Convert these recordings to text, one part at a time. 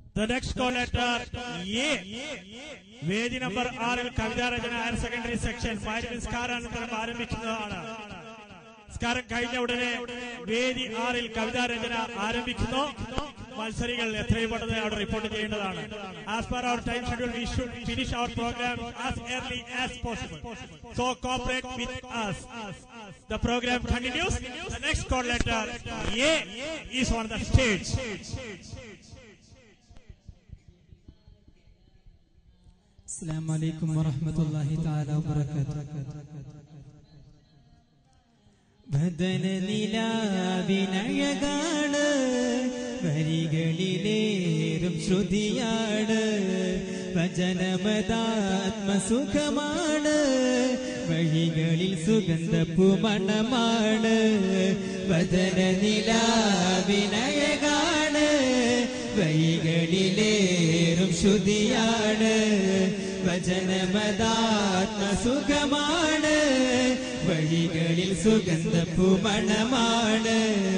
The next call letter A. വേദി number ആറിൽ കവിതാരചന ഹയർ സെക്കൻഡറി സെക്ഷൻ ഫയൽ നിസ്കാരാനന്തരം ആരംഭിക്കുന്നതാണ് നിസ്കാരം കഴിഞ്ഞ ഉടനെ വേദി ആറിൽ കവിതാരചന ആരംഭിക്കുന്നു മത്സരികൾ എത്രയും പെട്ടെന്ന് അവിടെ റിപ്പോർട്ട് ചെയ്യേണ്ടതാണ് as per our time schedule we should finish our program as early as possible so cooperate with us The program continues. The next call letter A is on the stage. السلام عليكم ورحمة الله تعالى وبركاته ബദന നിലാവിനഴകാണ് വരികളിലേറും ശ്രുതിയാണ് വചനമതാത്മസുഖമാണ് വഴികളിൽ സുഗന്ധപ്പുമണമാണ് വദന നിലാവിനഴകാണ് വഴികളിലേറും ശ്രുതിയാണ് വചനമതാത്മസുഖമാണ് വഴികളിൽ സുഗന്ധപ്പുമണമാണ്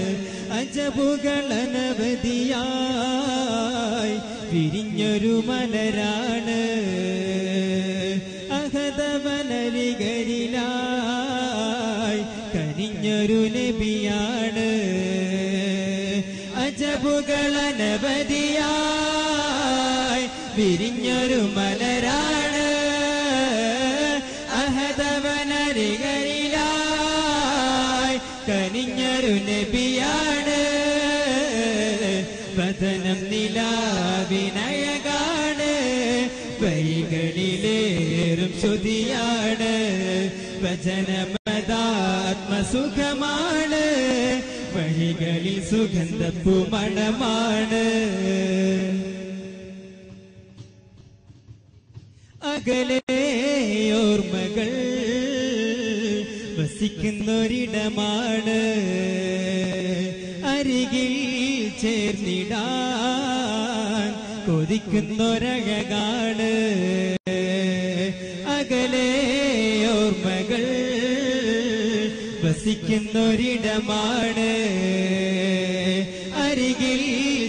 അജബുകളനവധിയായി വിരിഞ്ഞൊരു മലരാണ് അഹതവനരികരിലായി കരിഞ്ഞൊരു നബിയാണ് അജബുകളനവധിയായി വിരിഞ്ഞൊരു മലരാണ് അഹതവനരികരിലായി കനിഞ്ഞൊരു നബിയാണ് വദനം നിലാവിനയകാണ് വഴികളിലേറും ശ്രുതിയാണ് വചനമതാത്മസുഖമാണ് വഴികളിൽ സുഗന്ധപ്പുമണമാണ് അകലെയോർമ്മകൾ വസിക്കുന്നൊരിടമാണ് അരികിൽ ചേർന്നിടാൻ കൊതിക്കുന്നൊരഴകാണ് അകലെയോർമ്മകൾ വസിക്കുന്നൊരിടമാണ് അരികിൽ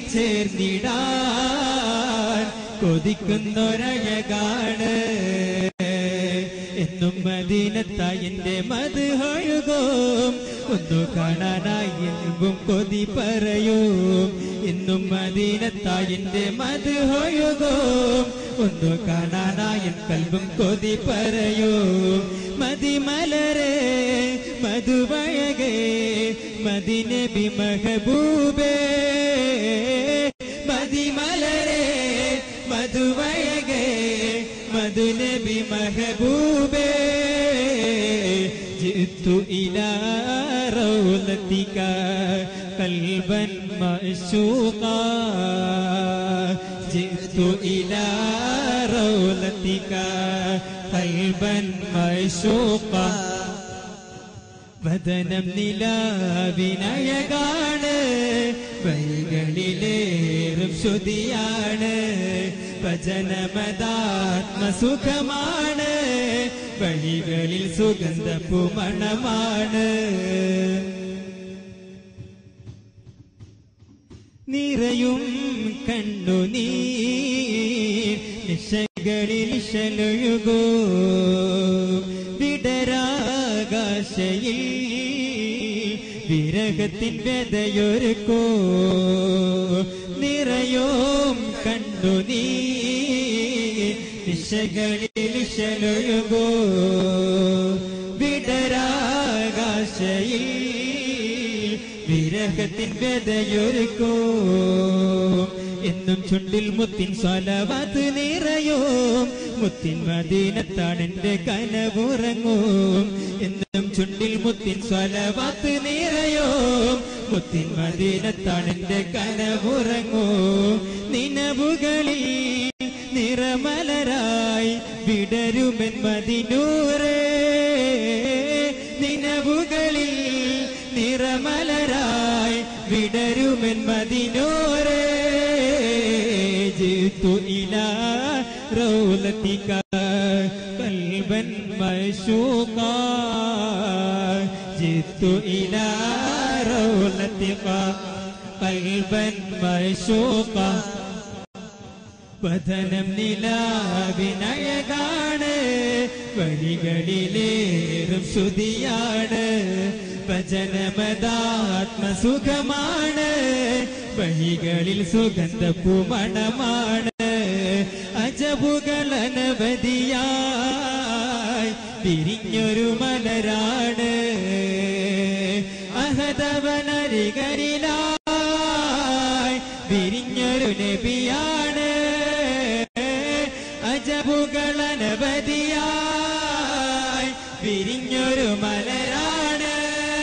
ചേർന്നിടാൻ കൊതിക്കുന്നൊരഴകാണ് എന്നും മദീനത്തായി എന്റെ മത് ഒഴുകും ഒന്നു കാണാനായി എന്നും കൊതി പറയും എന്നും മദീനത്തായി എന്റെ മത് ഒഴുകും ഒന്നു കാണാനായി എൻ കൽബും കൊതി പറയും മതിമലരെ മധുവഴകേ മദിനബി മഹബൂബേ മതിമലരെ മധുവഴകേ മധുനബി മഹബൂബേ جئت إلى روضتك قلبا معشوقا جئت إلى روضتك قلبا معشوقا വദനം നിലാവിനയകാണ് വൈകളിലേറും ശ്രുതിയാണ് വചനമതാത്മസുഖമാണ് വഴികളിൽ സുഗന്ധപ്പുമണമാണ് നിറയും കണ്ണു നീ നിശകളിൽ ശലൊഴുകൂ വിടരാകാശയിൽ വിരഹത്തിൻ വ്യതയൊരുക്കോ നിറയോം കണ്ടു നീ നിശകളിൽ ശലൊഴുകോ വിടരാകാശയിൽ വിരഹത്തിൻ വ്യതയൊരുക്കോ എന്നും ചുണ്ടിൽ മുത്തിൻ സ്വലവത് നിറയും മുത്തിൻ മദീനത്താണ് എന്റെ കനവുറങ്ങും എന്നും ചുണ്ടിൽ മുത്തിൻ സ്വലവത്ത് നിറയും മുത്തിൻ മദീനത്താണ് എന്റെ കനവുറങ്ങും നിനവുകളിൽ നിറമലരായി വിടരുമെൻ മതിനൂറേ നിനവുകളിൽ നിറമലരായി വിടരുമെൻ മതിനോരേ ജിത്തു ഇല റൗലത്തിക കൽബൻ മശൂക ജിത്തു ഇല റൗലത്തിക കൽബൻ മശൂക വതനം നിലാവിനഴകാണ് വഴികളിലേറും ശ്രുതിയാണ് വചനമതാത്മസുഖമാണ് വഴികളിൽ സുഗന്ധപ്പുമണമാണ് അജബുകളനവധിയായി വിരിഞ്ഞൊരു മലരാണ് അഹതവനരികരിലായി വിരിഞ്ഞൊരു നബിയാണ് അജബുകളനവധിയായി വിരിഞ്ഞൊരു മലരാണ്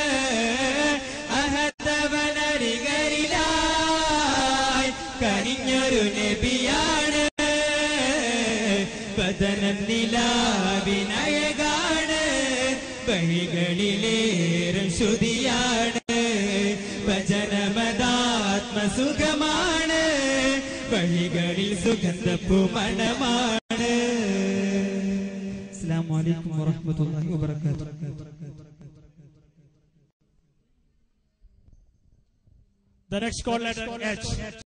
അഹതവനരികരിലായി കനിഞ്ഞൊരു നബിയാണ് പതനം നിലാവിനയകാണ് വഴികളിലേറും ശ്രുതിയാണ് വചനമതാത്മസുഖമാണ് വഴികളിൽ സുഗന്ധപ്പുമണമാണ് അസ്സാം വലൈക്കും വാഹമത്തല്ലാഹി വാബർക്കാത്തു The next call letter H.